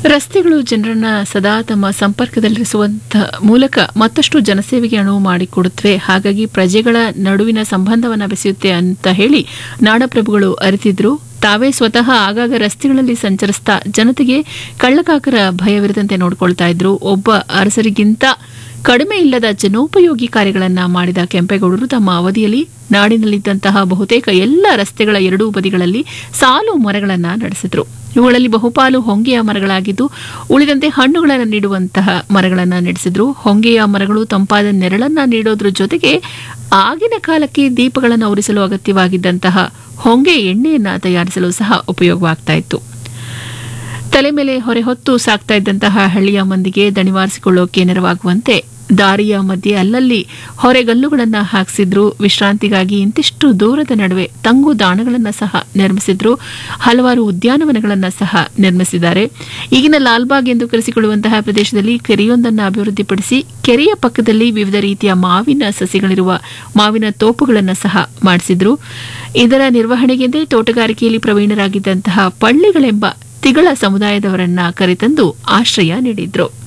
ರಸ್ತೆಗಳು ಜನರನ್ನ ಸದಾ ತಮ್ಮ ಸಂಪರ್ಕದಲ್ಲಿರಿಸುವಂತ ಮೂಲಕ ಮತ್ತಷ್ಟು ಜನಸೇವೆಗೆ ಅನುವು ಮಾಡಿಕೊಡುತ್ತವೆ ಹಾಗಾಗಿ ಪ್ರಜೆಗಳ ನಡುವಿನ ಸಂಬಂಧವನ್ನ ಬೆಸೆಯುತ್ತೆ ಅಂತ ಹೇಳಿ ನಾಡಪ್ರಭುಗಳು ಅರಿತಿದ್ರು ತಾವೇ ಸ್ವತಃ ಆಗಾಗ ರಸ್ತೆಗಳಲ್ಲಿ ಸಂಚರಿಸ್ತಾ ಜನತೆಗೆ ಕಳ್ಳಕಾಕರ ಭಯವಿರದಂತೆ ನೋಡಿಕೊಳ್ತಾ ಇದ್ರು ಒಬ್ಬ ಅರಸರಿಗಿಂತ ಕಡಿಮೆ ಇಲ್ಲದ ಜನೋಪಯೋಗಿ ಕಾರ್ಯಗಳನ್ನ ಮಾಡಿದ ಕೆಂಪೇಗೌಡರು ತಮ್ಮ ಅವಧಿಯಲ್ಲಿ ನಾಡಿನಲ್ಲಿದ್ದಂತಹ ಬಹುತೇಕ ಎಲ್ಲ ರಸ್ತೆಗಳ ಎರಡೂ ಬದಿಗಳಲ್ಲಿ ಸಾಲು ಮರಗಳನ್ನ ನಡೆಸಿದ್ರು ಇವುಗಳಲ್ಲಿ ಬಹುಪಾಲು ಹೊಂಗೆಯ ಮರಗಳಾಗಿದ್ದು ಉಳಿದಂತೆ ಹಣ್ಣುಗಳನ್ನು ನೀಡುವಂತಹ ಮರಗಳನ್ನು ನಡೆಸಿದ್ರು ಹೊಂಗೆಯ ಮರಗಳು ತಂಪಾದ ನೆರಳನ್ನ ನೀಡೋದ್ರ ಜೊತೆಗೆ ಆಗಿನ ಕಾಲಕ್ಕೆ ದೀಪಗಳನ್ನು ಉರಿಸಲು ಅಗತ್ಯವಾಗಿದ್ದಂತಹ ಹೊಂಗೆ ಎಣ್ಣೆಯನ್ನ ತಯಾರಿಸಲು ಸಹ ಉಪಯೋಗವಾಗ್ತಾ ಇತ್ತು ತಲೆ ಮೇಲೆ ಹೊರೆ ಹೊತ್ತು ಸಾಕ್ತಾ ಇದ್ದಂತಹ ಹಳ್ಳಿಯ ಮಂದಿಗೆ ದಣಿವಾರಿಸಿಕೊಳ್ಳೋಕೆ ನೆರವಾಗುವಂತೆ ದಾರಿಯ ಮಧ್ಯೆ ಅಲ್ಲಲ್ಲಿ ಹೊರೆಗಲ್ಲುಗಳನ್ನು ಹಾಕಿಸಿದ್ರು ವಿಶ್ರಾಂತಿಗಾಗಿ ಇಂತಿಷ್ಟು ದೂರದ ನಡುವೆ ತಂಗು ದಾಣಗಳನ್ನು ಸಹ ನಿರ್ಮಿಸಿದ್ರು ಹಲವಾರು ಉದ್ಯಾನವನಗಳನ್ನು ಸಹ ನಿರ್ಮಿಸಿದ್ದಾರೆ ಈಗಿನ ಲಾಲ್ಬಾಗ್ ಎಂದು ಕರೆಸಿಕೊಳ್ಳುವಂತಹ ಪ್ರದೇಶದಲ್ಲಿ ಕೆರೆಯೊಂದನ್ನು ಅಭಿವೃದ್ಧಿಪಡಿಸಿ ಕೆರೆಯ ಪಕ್ಕದಲ್ಲಿ ವಿವಿಧ ರೀತಿಯ ಮಾವಿನ ಸಸಿಗಳಿರುವ ಮಾವಿನ ತೋಪುಗಳನ್ನು ಸಹ ಮಾಡಿಸಿದ್ರು ಇದರ ನಿರ್ವಹಣೆಗೆಂದೇ ತೋಟಗಾರಿಕೆಯಲ್ಲಿ ಪ್ರವೀಣರಾಗಿದ್ದಂತಹ ಪಳ್ಳಿಗಳೆಂಬ ತಿಗಳ ಸಮುದಾಯದವರನ್ನ ಕರೆತಂದು ಆಶ್ರಯ ನೀಡಿದ್ರು